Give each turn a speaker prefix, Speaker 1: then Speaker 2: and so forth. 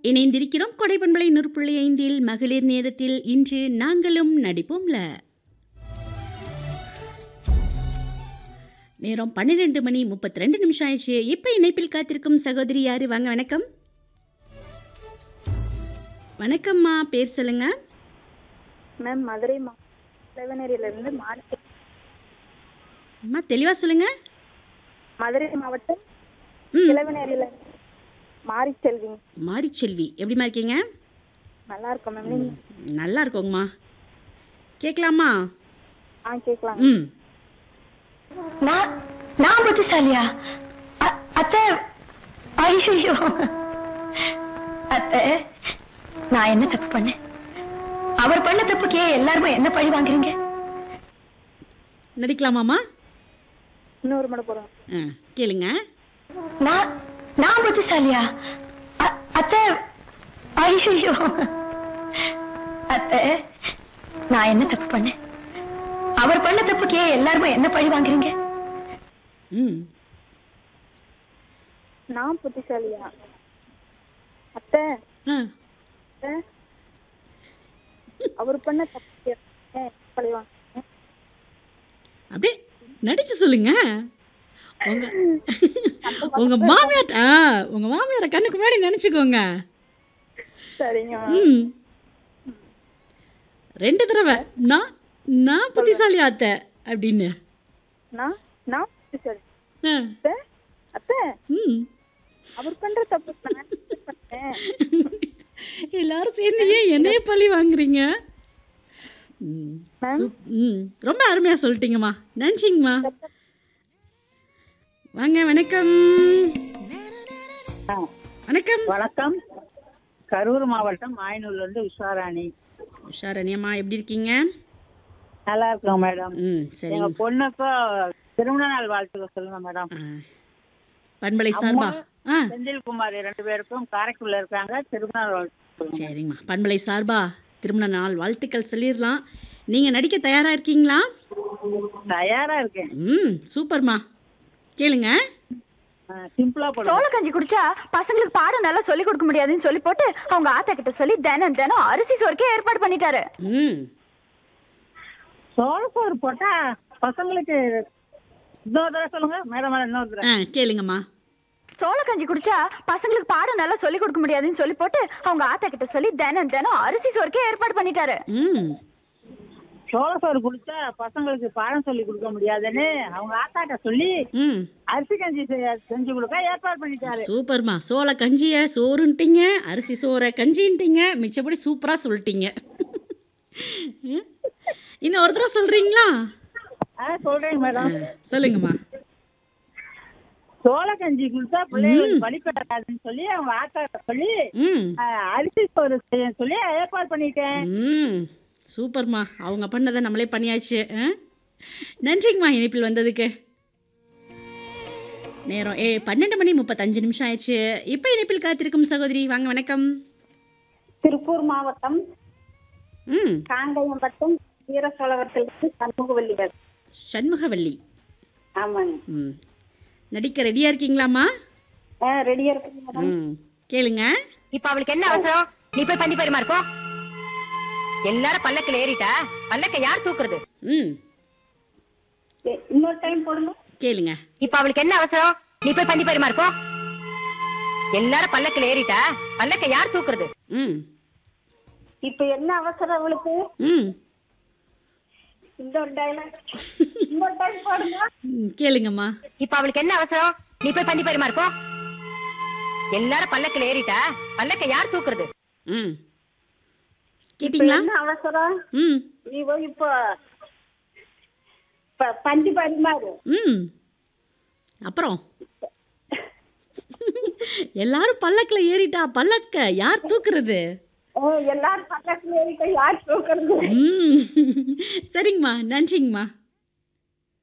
Speaker 1: இணைந்திருக்கிறோம் கொடைப்பண்பலை நூற்புள்ளி ஐந்தில் மகளிர் நேரத்தில் இன்று நாங்களும் நடிப்போம்ல நேரம் பன்னிரெண்டு மணி முப்பத்தி ரெண்டு நிமிஷம் ஆயிடுச்சு இப்போ இணைப்பில் காத்திருக்கும் சகோதரி யாரு வாங்க வணக்கம் வணக்கம்மா பேர் சொல்லுங்க
Speaker 2: மேம் மதுரை மா இருந்து மார்ச்
Speaker 1: அம்மா தெளிவாக சொல்லுங்க
Speaker 2: மதுரை மாவட்டம்
Speaker 1: ம்
Speaker 2: இளவனேரியில மாரி செல்விங்க
Speaker 1: மாரிச்செல்வி எப்படிம்மா இருக்கீங்க
Speaker 2: நல்லா இருக்கோம் மேம் நீங்க
Speaker 1: நல்லா இருக்கோங்கம்மா கேட்கலாமா
Speaker 2: ஆ கேட்கலாம்
Speaker 1: ம்
Speaker 3: நான் நான் புத்திசாலியா அ- அத்தை ஐயோ அத்தை நான் என்ன தப்பு பண்ணேன் அவர் பண்ண தப்புக்கே எல்லாருமே என்ன பழி வாங்குறீங்க
Speaker 1: நடிக்கலாமாம்மா
Speaker 2: இன்னொரு மணி போறோம்
Speaker 1: ஆ கேளுங்க
Speaker 3: நான் நான் புத்திசாலியா அ- அத்தை ஐயோ அத்தை நான் என்ன தப்பு பண்ணேன் அவர் பண்ண தப்புக்கே எல்லாருமே என்ன பழி வாங்குறீங்க
Speaker 1: ம்
Speaker 2: நான் புத்திசாலியா அத்தை
Speaker 1: ஆ
Speaker 2: அத்தை, அவர் பண்ண தப்பு ஏன் பழிவாங்க
Speaker 1: அப்படியே நடிச்சு சொல்லுங்க உங்க உங்க மாமியார் ஆ உங்க மாமியாரை கண்ணுக்கு முன்னாடி நினைச்சுக்கோங்க
Speaker 2: சரிங்க
Speaker 1: ம் ரெண்டு தடவை நான் நான் புத்திசாலி அத்தை அப்படின்னு
Speaker 2: நான் நான் புத்திசாலி
Speaker 1: ஆ,
Speaker 2: அத்தை அத்தை
Speaker 1: ம்
Speaker 2: அவர் பண்ற தப்பு நான் என்ன பண்ணேன்
Speaker 1: எல்லாரும் சேர்ந்து ஏன் என்னைய பழி வாங்குறீங்க ம், சூப்- ம் ரொம்ப அருமையாக சொல்லிட்டீங்கம்மா நன்றிங்கம்மா வாங்க வணக்கம் வணக்கம்
Speaker 4: வணக்கம் கரூர் மாவட்டம் மாயனூர்ல இருந்து உஷாராணி
Speaker 1: உஷாரண்யம்மா எப்படி இருக்கீங்க
Speaker 4: நல்லா இருக்கோம் மேடம்
Speaker 1: ம்
Speaker 4: எங்க
Speaker 1: சரிங்க
Speaker 4: பொண்ணுக்கு திருமண நாள் வாழ்த்துக்கள் சொல்லுங்க மேடம்
Speaker 1: ஆ. பண்பலை சார்பா ஆ
Speaker 4: செந்தில்குமார் ரெண்டு பேருக்கும் காரைக்குடில இருக்காங்க திருமண நாள் வாழ்த்து சொல்லுங்க.
Speaker 1: சரிங்கம்மா பண்பலை சார்பா திருமண நாள் வாழ்த்துக்கள் சொல்லிடலாம் நீங்கள் நடிக்க தயாராக இருக்கீங்களா
Speaker 4: தயாரா இருக்கேன்
Speaker 1: ம் சூப்பர்மா கேளுங்க
Speaker 4: ஆ, சிம்பிளா போடுங்க
Speaker 3: சோள கஞ்சி குடிச்சா பசங்களுக்கு பாடம் நல்லா சொல்லி கொடுக்க முடியாதுன்னு சொல்லி போட்டு அவங்க ஆத்தா கிட்ட சொல்லி தினம் தினம் அரிசி சோறுக்கே ஏற்பாடு பண்ணிட்டாரு
Speaker 1: ம்
Speaker 4: சோள சோறு போட்டா பசங்களுக்கு இன்னொரு தடவை சொல்லுங்க மேடம் மேடம் இன்னொரு தடவை
Speaker 1: ஆ கேளுங்கம்மா
Speaker 3: சோள கஞ்சி குடிச்சா பசங்களுக்கு பாடம் நல்லா சொல்லி கொடுக்க முடியாதுன்னு சொல்லி போட்டு அவங்க ஆத்தா கிட்ட சொல்லி தினம் தினம் அரிசி சோறுக்கே ஏற்பாடு பண்ணிட்டாரு
Speaker 1: ம்
Speaker 4: சோள சோறு குடிச்சா பசங்களுக்கு பாடம் சொல்லி கொடுக்க முடியாதுன்னு அவங்க ஆத்தாட்ட சொல்லி
Speaker 1: ம்
Speaker 4: அரிசி கஞ்சி செ- செஞ்சு கொடுக்க ஏற்பாடு பண்ணிட்டாரு
Speaker 1: சூப்பர்மா சோள கஞ்சியை சோறுன்ட்டீங்க அரிசி சோறை கஞ்சின்ட்டீங்க மிச்சப்படி சூப்பராக சொல்லிட்டீங்க ம். இன்னும் ஒரு தடவை சொல்கிறீங்களா
Speaker 4: ஆ சொல்றேங்க மேடம்
Speaker 1: சொல்லுங்கம்மா
Speaker 4: சோள கஞ்சி குடிச்சா பிள்ளைங்களுக்கு படிப்படாதுன்னு சொல்லி அவங்க ஆத்தாட்ட சொல்லி
Speaker 1: ம்
Speaker 4: ஆ, அரிசி சோறு செய்ய சொல்லி ஏற்பாடு பண்ணிட்டேன்
Speaker 1: ம் சூப்பர்மா அவங்க பண்ணதை நம்மளே பண்ணியாச்சு ஆ? நன்றிங்கம்மா இணைப்பில் வந்ததுக்கு நேரம் ஏ பன்னெண்டு மணி முப்பத்தஞ்சு நிமிஷம் ஆயிடுச்சு இப்போ இணைப்பில் காத்திருக்கும் சகோதரி வாங்க வணக்கம்
Speaker 2: திருப்பூர் மாவட்டம்
Speaker 1: ம்
Speaker 2: காங்கயம்பட்டம் வீரசோழவரத்திலிருந்து சண்முகவல்லிகள்
Speaker 1: சண்முகவல்லி
Speaker 2: ஆமாங்க
Speaker 1: ம் நடிக்க ரெடியாக இருக்கீங்களாம்மா
Speaker 2: ஆ ரெடியா இருக்குங்க மேடம்
Speaker 1: ம் கேளுங்க
Speaker 3: இப்ப அவளுக்கு என்ன அவசரம் நீ போய் பந்தி பரிமா இருக்கோம் எல்லாரும் பல்லக்கில் ஏறிட்டா பல்லக்க யார் தூக்குறது
Speaker 1: ம்
Speaker 2: ஏ, இன்னொரு டைம் போடுங்க
Speaker 1: கேளுங்க
Speaker 3: இப்ப அவளுக்கு என்ன அவசரம் நீ போய் பந்தி பரிமா இருக்கோம் எல்லாரும் பல்லக்கில் ஏறிட்டா பல்லக்க யார் தூக்குறது
Speaker 1: ம்
Speaker 2: இப்ப என்ன அவசரம் அவளுக்கு
Speaker 1: ம்
Speaker 2: இந்த ஒரு டைலாக் இன்னொரு டைம் போடுங்க
Speaker 1: ம், கேளுங்கம்மா
Speaker 3: இப்ப அவளுக்கு என்ன அவசரம் நீ போய் பந்தி பரிமா இருக்கோம் எல்லாரும் பல்லக்கில் ஏறிட்டா பல்லக்க யார் தூக்குறது
Speaker 1: ம்
Speaker 2: இப்ப
Speaker 1: கேட்டிங்களா
Speaker 2: என்ன அவசரம்
Speaker 1: ம்
Speaker 2: இவ இப்போ ப- பஞ்சு பரிமாறு
Speaker 1: ம் அப்புறம் எல்லாரும் பல்லக்கில் ஏறிட்டா பல்லக்க யார் தூக்குறது
Speaker 2: ஓ எல்லாரும் பக்கத்துல இருக்க யார் தூக்குறது
Speaker 1: ம் சரிங்கம்மா நன்றிங்கம்மா